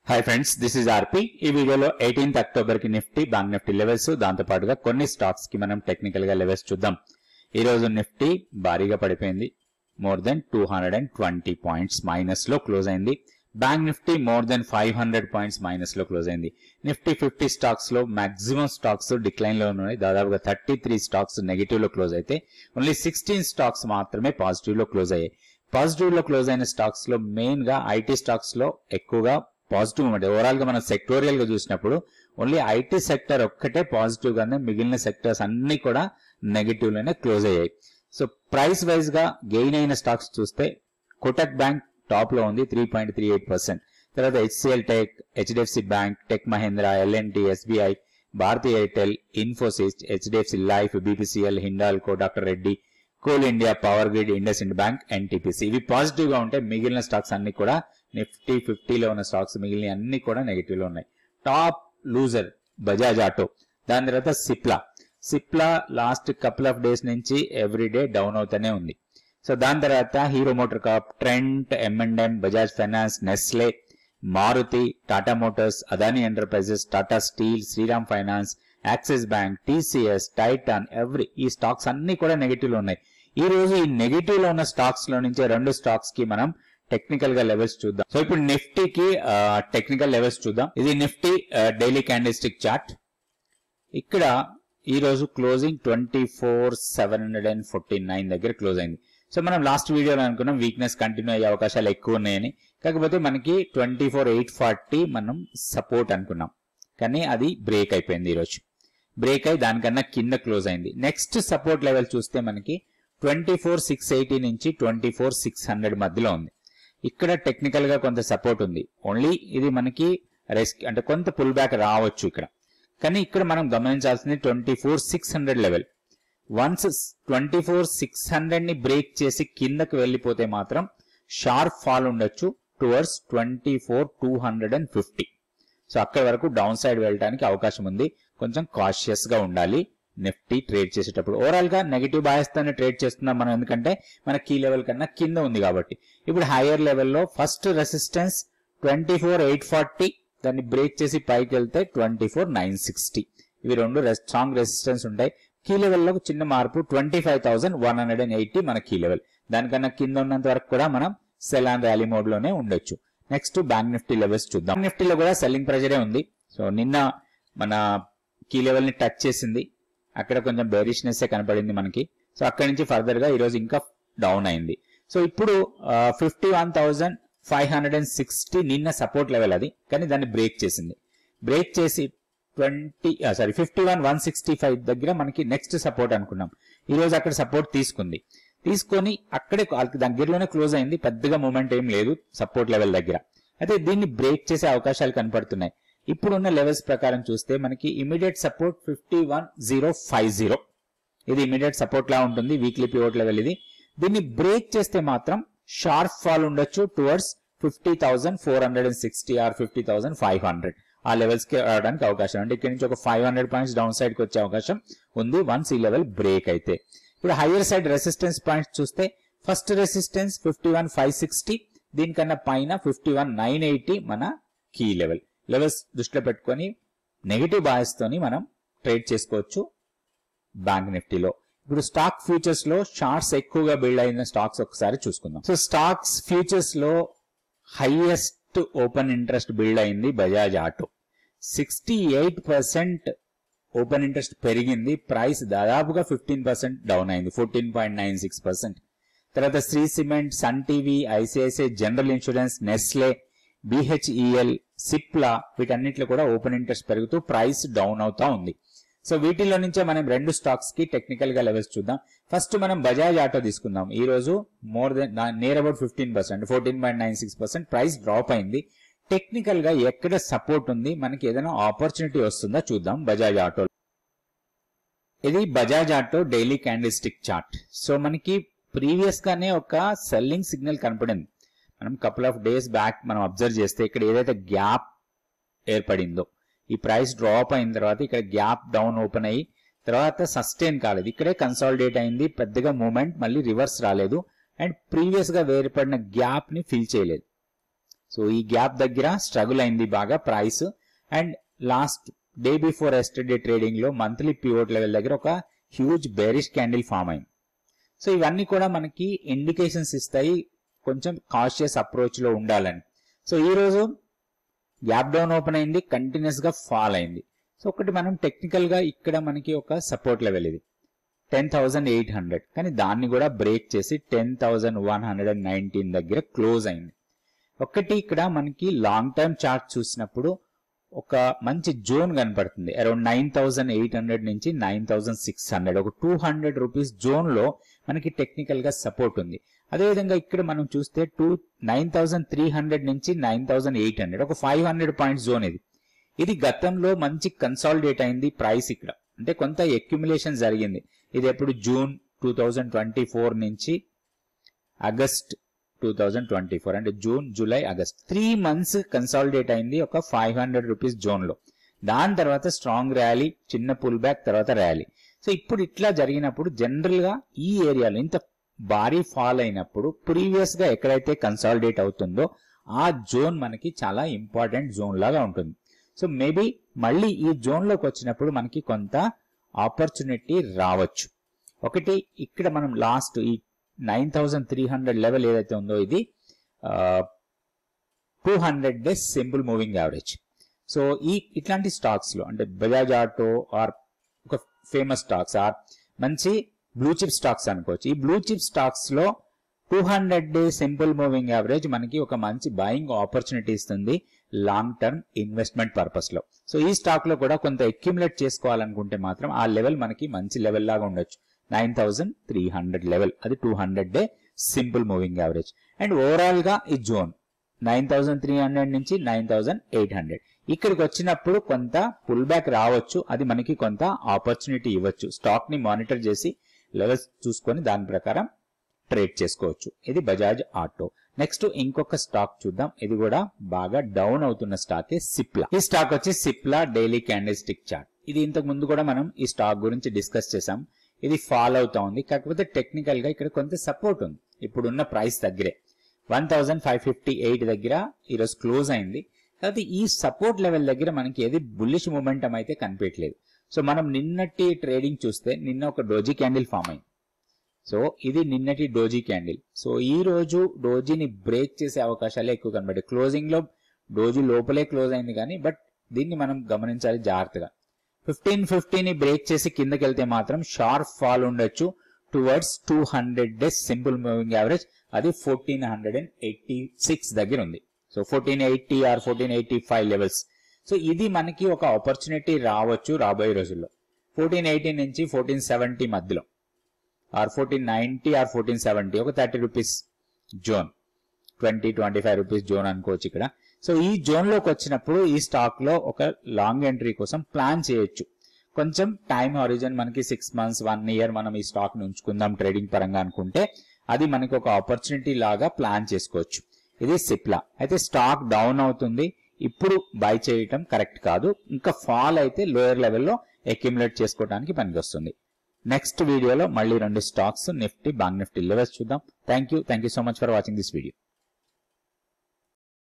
hi friends this is RP ఈ వీడియోలో eighteenth October కి నిఫ్టీ బ్యాంక్ నిఫ్టీ లెవెల్స్ దాంతో పాటుగా కొన్ని స్టాక్స్ కి మనం టెక్నికల్ గా లెవెల్స్ చూద్దాం ఈ రోజు నిఫ్టీ భారీగా పడిపోయింది more than two hundred and twenty points minus లో క్లోజ్ అయింది bank Nifty more than five hundred points minus లో క్లోజ్ అయింది నిఫ్టీ ఫిఫ్టీ స్టాక్స్ లో మాక్సిమం స్టాక్స్ డిక్లైన్ లో ఉన్నాయి దాదాపుగా థర్టీ త్రీ స్టాక్స్ నెగిటివ్ లో క్లోజ్ అయితే ఓన్లీ సిక్స్టీన్ స్టాక్స్ మాత్రమే పాజిటివ్ లో క్లోజ్ అయ్యాయి పాజిటివ్ లో క్లోజ్ అయిన స్టాక్స్ లో మెయిన్ గా ఐటీ స్టాక్స్ లో ఎక్కువగా పాజిటివ్ ఉంది ఓవరాల్ గా మనం సెక్టోరియల్ గా చూసినప్పుడు ఓన్లీ ఐటీ సెక్టర్ ఒక్కటే పాజిటివ్ గానే మిగిలిన సెక్టర్స్ అన్ని కూడా నెగిటివ్ లోనే క్లోజ్ అయ్యాయి సో ప్రైస్ వైజ్ గా గెయిన్ అయిన స్టాక్స్ చూస్తే కోటక్ బ్యాంక్ టాప్ లో ఉంది three point three eight percent తర్వాత HCL tech HDFC bank tech Mahindra L and T SBI Bharti Airtel Infosys HDFC life BPCL Hindalco doctor Reddy coal India power grid IndusInd bank NTPC ఇవి positive గా ఉంటే మిగిలిన స్టాక్స్ అన్ని కూడా నిఫ్టీ ఫిఫ్టీలో ఉన్న స్టాక్స్ మిగిలిన అన్ని కూడా నెగిటివ్ లో ఉన్నాయి టాప్ లూజర్ బజాజ్ ఆటో దాని తర్వాత Cipla Cipla last couple of days నుంచి ఎవ్రీ డే డౌన్ అవుతూనే ఉంది సో దాని తర్వాత hero motor corp Trent M and M Bajaj finance Nestle Maruti Tata motors Adani enterprises Tata steel Shriram finance Axis bank TCS Titan every ఈ స్టాక్స్ అన్ని కూడా నెగిటివ్ లో ఉన్నాయి ఈ రోజు ఈ నెగిటివ్ లో ఉన్న స్టాక్స్ లో నుంచి రెండు స్టాక్స్ కి మనం టెక్నికల్ గా లెవెల్స్ చూద్దాం సో ఇప్పుడు నిఫ్టీకి టెక్నికల్ లెవెల్స్ చూద్దాం ఇది నిఫ్టీ డైలీ క్యాండిల్స్టిక్ చార్ట్ ఇక్కడ ఈ రోజు closing twenty four seven hundred and forty nine దగ్గర క్లోజ్ అయింది సో మనం లాస్ట్ వీడియోలో అనుకున్నాం వీక్నెస్ కంటిన్యూ అయ్యే అవకాశాలు ఎక్కువ ఉన్నాయని కాకపోతే మనకి ట్వంటీ ఫోర్ ఎయిట్ ఫార్టీ మనం సపోర్ట్ అనుకున్నాం కానీ అది బ్రేక్ అయిపోయింది ఈరోజు బ్రేక్ అయి దానికన్నా కింద క్లోజ్ అయింది నెక్స్ట్ సపోర్ట్ లెవెల్ చూస్తే మనకి ట్వంటీ ఫోర్ సిక్స్ ఎయిటీ నుంచి ట్వంటీ ఫోర్ సిక్స్ హండ్రెడ్ మధ్యలో ఉంది ఇక్కడ టెక్నికల్ గా కొంత సపోర్ట్ ఉంది ఓన్లీ ఇది మనకి రెస్క్ అంటే కొంత పుల్ బ్యాక్ రావచ్చు ఇక్కడ కానీ ఇక్కడ మనం గమనించాల్సింది twenty four six hundred level once twenty four six hundred ని బ్రేక్ చేసి కిందకి వెళ్ళిపోతే మాత్రం షార్ప్ ఫాల్ ఉండొచ్చు towards twenty four two hundred and fifty so అక్కడి వరకు డౌన్ సైడ్ వెళ్ళడానికి అవకాశం ఉంది కొంచెం కాషియస్ గా ఉండాలి నిఫ్టీ ట్రేడ్ చేసేటప్పుడు ఓవరాల్ గా నెగిటివ్ బాయస్ తోనే ట్రేడ్ చేస్తున్నాం మనం ఎందుకంటే మన కీ లెవెల్ కన్నా కింద ఉంది కాబట్టి ఇప్పుడు హైయర్ లెవెల్లో first resistance twenty four eight forty దాన్ని బ్రేక్ చేసి పైకి వెళ్తే ట్వంటీ ఫోర్ నైన్ సిక్స్టీ ఇవి రెండు స్ట్రాంగ్ రెసిస్టెన్స్ ఉంటాయి కీ లెవెల్లో చిన్న మార్పు twenty five thousand one hundred and eighty మన కీ లెవెల్ దానికన్నా కింద ఉన్నంత వరకు కూడా మనం సెల్ అండ్ ర్యాలీ మోడ్ లోనే ఉండొచ్చు నెక్స్ట్ బ్యాంక్ నిఫ్టీ లెవెల్స్ చూద్దాం నిఫ్టీలో కూడా సెల్లింగ్ ప్రెజరే ఉంది సో నిన్న మన కీ లెవెల్ ని టచ్ చేసింది అక్కడ కొంచెం బెరిష్నెస్ కనపడింది మనకి సో అక్కడి నుంచి ఫర్దర్ గా ఈరోజు ఇంకా డౌన్ అయింది సో ఇప్పుడు fifty one thousand five hundred and sixty నిన్న సపోర్ట్ లెవెల్ అది కానీ దాన్ని బ్రేక్ చేసింది బ్రేక్ చేసి twenty sorry fifty one one sixty five దగ్గర మనకి నెక్స్ట్ సపోర్ట్ అనుకున్నాం ఈ రోజు అక్కడ సపోర్ట్ తీసుకుంది తీసుకొని అక్కడే దగ్గరలోనే క్లోజ్ అయింది పెద్దగా మూమెంట్ ఏం లేదు సపోర్ట్ లెవెల్ దగ్గర అయితే దీన్ని బ్రేక్ చేసే అవకాశాలు కనపడుతున్నాయి ఇప్పుడున్న లెవెల్స్ ప్రకారం చూస్తే మనకి immediate support fifty one zero five zero ఇది ఇమీడియట్ సపోర్ట్ లా ఉంటుంది వీక్లీ పివోట్ లెవెల్ ఇది దీన్ని బ్రేక్ చేస్తే మాత్రం షార్ప్ ఫాల్ ఉండొచ్చు towards fifty thousand four hundred and sixty or fifty thousand five hundred ఆ లెవెల్స్ కి రావడానికి అవకాశం అంటే ఇక్కడ నుంచి ఒక five hundred points down side కి వచ్చే అవకాశం ఉంది వన్స్ ఈ లెవెల్ బ్రేక్ అయితే ఇప్పుడు హైయర్ సైడ్ రెసిస్టెన్స్ పాయింట్స్ చూస్తే first resistance fifty one five sixty దీనికన్నా పైన ఫిఫ్టీ వన్ నైన్ ఎయిటీ మన కీ లెవెల్ లెవెల్స్ దృష్టిలో పెట్టుకొని నెగిటివ్ బాయస్ తోని మనం ట్రేడ్ చేసుకోవచ్చు బ్యాంక్ నిఫ్టీలో ఇప్పుడు స్టాక్ ఫ్యూచర్స్ లో షార్ట్స్ ఎక్కువగా బిల్డ్ అయిన స్టాక్స్ ఒకసారి చూసుకుందాం సో స్టాక్స్ ఫ్యూచర్స్ లో హైయెస్ట్ ఓపెన్ ఇంట్రెస్ట్ బిల్డ్ అయింది Bajaj auto sixty eight percent open interest పెరిగింది ప్రైస్ దాదాపుగా ఫిఫ్టీన్ పర్సెంట్ డౌన్ అయింది fourteen point nine six percent తర్వాత Shree cement Sun TV ICICI general insurance Nestle BHEL Cipla వీటన్నిటిలో కూడా ఓపెన్ ఇంట్రెస్ట్ పెరుగుతూ price down అవుతా ఉంది సో వీటిలో నుంచే మనం రెండు స్టాక్స్ కి టెక్నికల్ గా లెవెల్స్ చూద్దాం ఫస్ట్ మనం బజాజ్ ఆటో తీసుకుందాం ఈ రోజు more than near about fifteen percent fourteen point nine six percent price drop అయింది టెక్నికల్ గా ఎక్కడ సపోర్ట్ ఉంది మనకి ఏదైనా ఆపర్చునిటీ వస్తుందా చూద్దాం బజాజ్ ఆటో ఇది Bajaj auto daily candle stick chart so మనకి ప్రీవియస్ గానే ఒక సెల్లింగ్ సిగ్నల్ కనపడింది మనం కపుల్ ఆఫ్ డేస్ బ్యాక్ మనం అబ్జర్వ్ చేస్తే ఇక్కడ ఏదైతే గ్యాప్ ఏర్పడిందో ఈ ప్రైస్ డ్రాప్ అయిన తర్వాత ఇక్కడ గ్యాప్ డౌన్ ఓపెన్ అయ్యి తర్వాత సస్టైన్ కాలేదు ఇక్కడే కన్సాలిడేట్ అయింది పెద్దగా మూమెంట్ మళ్ళీ రివర్స్ రాలేదు అండ్ ప్రీవియస్ గా ఏర్పడిన గ్యాప్ ని ఫిల్ చేయలేదు సో ఈ గ్యాప్ దగ్గర స్ట్రగుల్ అయింది బాగా price and last day before yesterday trading లో మంత్లీ పివోట్ లెవెల్ దగ్గర ఒక హ్యూజ్ బేరిష్ క్యాండిల్ ఫామ్ అయింది సో ఇవన్నీ కూడా మనకి ఇండికేషన్స్ ఇస్తాయి కొంచెం కాషియస్ అప్రోచ్ లో ఉండాలని సో ఈ రోజు గ్యాప్ డౌన్ ఓపెన్ అయింది కంటిన్యూస్ గా ఫాల్ అయింది సో ఒకటి మనం టెక్నికల్ గా ఇక్కడ మనకి ఒక సపోర్ట్ లెవెల్ ఇది టెన్ థౌసండ్ ఎయిట్ హండ్రెడ్ కానీ దాన్ని కూడా బ్రేక్ చేసి ten thousand one hundred and nineteen దగ్గర క్లోజ్ అయింది ఒకటి ఇక్కడ మనకి లాంగ్ టర్మ్ చార్ట్ చూసినప్పుడు ఒక మంచి జోన్ కనపడుతుంది around nine thousand eight hundred నుంచి నైన్ థౌసండ్ సిక్స్ హండ్రెడ్ ఒక టూ హండ్రెడ్ రూపీస్ జోన్ లో మనకి టెక్నికల్ గా సపోర్ట్ ఉంది అదేవిధంగా ఇక్కడ మనం చూస్తే two nine thousand three hundred నుంచి నైన్ థౌసండ్ ఎయిట్ హండ్రెడ్ ఒక ఫైవ్ హండ్రెడ్ పాయింట్ జోన్ ఇది ఇది గతంలో మంచి కన్సాలిడేట్ అయింది ప్రైస్ ఇక్కడ అంటే కొంత ఎక్యుములేషన్ జరిగింది ఇది ఎప్పుడు June two thousand twenty four నుంచి August two thousand twenty four అంటే June July August three months consolidate అయింది ఒక ఫైవ్ హండ్రెడ్ రూపీస్ జోన్ లో దాని తర్వాత స్ట్రాంగ్ ర్యాలీ చిన్న పుల్ బ్యాక్ తర్వాత ర్యాలీ సో ఇప్పుడు ఇట్లా జరిగినప్పుడు జనరల్ గా ఈ ఏరియాలో ఇంత భారీ ఫాల్ అయినప్పుడు ప్రీవియస్ గా ఎక్కడైతే కన్సాలిడేట్ అవుతుందో ఆ జోన్ మనకి చాలా ఇంపార్టెంట్ జోన్ లాగా ఉంటుంది సో మేబీ మళ్ళీ ఈ జోన్ లోకి వచ్చినప్పుడు మనకి కొంత ఆపర్చునిటీ రావచ్చు ఒకటి ఇక్కడ మనం లాస్ట్ ఈ nine thousand three hundred level ఏదైతే ఉందో ఇది two hundred days simple moving average so ఈ ఇట్లాంటి స్టాక్స్ లో అంటే బజాజ్ ఆటో ఆర్ ఒక ఫేమస్ స్టాక్స్ ఆర్ మంచి బ్లూ చిప్ స్టాక్స్ అనుకోవచ్చు ఈ బ్లూ చిప్ స్టాక్స్ లో two hundred day simple moving average మనకి ఒక మంచి బయింగ్ ఆపర్చునిటీ ఇస్తుంది లాంగ్ టర్మ్ ఇన్వెస్ట్మెంట్ పర్పస్ లో సో ఈ స్టాక్ లో కూడా కొంత అక్యుములేట్ చేసుకోవాలనుకుంటే మాత్రం ఆ లెవెల్ మనకి మంచి లెవెల్ లాగా ఉండొచ్చు nine thousand three hundred level అది two hundred day simple moving average and overall గా ఈ zone nine thousand three hundred నుంచి నైన్ థౌసండ్ ఎయిట్ హండ్రెడ్ ఇక్కడికి వచ్చినప్పుడు కొంత పుల్ బ్యాక్ రావచ్చు అది మనకి కొంత ఆపర్చునిటీ ఇవ్వచ్చు స్టాక్ ని మానిటర్ చేసి లెవెల్స్ చూసుకొని దాని ప్రకారం ట్రేడ్ చేసుకోవచ్చు ఇది బజాజ్ ఆటో నెక్స్ట్ ఇంకొక స్టాక్ చూద్దాం ఇది కూడా బాగా డౌన్ అవుతున్న స్టాక్ సిప్లా ఈ స్టాక్ వచ్చి Cipla daily candle stick chart ఇది ఇంతకు ముందు కూడా మనం ఈ స్టాక్ గురించి డిస్కస్ చేసాం ఇది ఫాల్ అవుతా ఉంది కాకపోతే టెక్నికల్ గా ఇక్కడ కొంత సపోర్ట్ ఉంది ఇప్పుడున్న ప్రైస్ దగ్గరే one thousand five fifty eight దగ్గర ఈరోజు క్లోజ్ అయింది కాబట్టి ఈ సపోర్ట్ లెవెల్ దగ్గర మనకి ఏది బుల్లిష్ మూమెంటం అయితే కనిపించలేదు సో మనం నిన్నటి ట్రేడింగ్ చూస్తే నిన్న ఒక డోజీ క్యాండిల్ ఫామ్ అయింది సో ఇది నిన్నటి డోజీ క్యాండిల్ సో ఈ రోజు డోజీని బ్రేక్ చేసే అవకాశాలే ఎక్కువ కనబడ్డాయి క్లోజింగ్ లో డోజీ లోపలే క్లోజ్ అయింది కానీ బట్ దీన్ని మనం గమనించాలి జాగ్రత్తగా ఫిఫ్టీన్ ఫిఫ్టీని బ్రేక్ చేసి కిందకి వెళ్తే మాత్రం షార్ప్ ఫాల్ ఉండొచ్చు towards two hundred days simple moving average అది fourteen hundred and eighty six దగ్గర ఉంది so fourteen eighty or fourteen eighty five levels so ఇది మనకి ఒక ఆపర్చునిటీ రావచ్చు రాబోయే రోజుల్లో ఫోర్టీన్ ఎయిటీ నుంచి ఫోర్టీన్ సెవెంటీ మధ్యలో or fourteen ninety or fourteen seventy ఒక thirty rupees zone twenty twenty five rupees zone అనుకోవచ్చు ఇక్కడ సో ఈ జోన్ లోకి వచ్చినప్పుడు ఈ స్టాక్ లో ఒక లాంగ్ ఎంట్రీ కోసం ప్లాన్ చేయొచ్చు కొంచెం టైం హారిజన్ మనకి సిక్స్ మంత్స్ వన్ ఇయర్ మనం ఈ స్టాక్ ని ఉంచుకుందాం ట్రేడింగ్ పరంగా అనుకుంటే అది మనకి ఒక ఆపర్చునిటీ లాగా ప్లాన్ చేసుకోవచ్చు ఇది సిప్లా అయితే స్టాక్ డౌన్ అవుతుంది ఇప్పుడు బై చేయటం కరెక్ట్ కాదు ఇంకా ఫాల్ అయితే లోయర్ లెవెల్లో అక్యుములేట్ చేసుకోవడానికి పనికొస్తుంది నెక్స్ట్ వీడియోలో మళ్ళీ రెండు stocks nifty bank nifty levels చూద్దాం thank you thank you so much for watching this video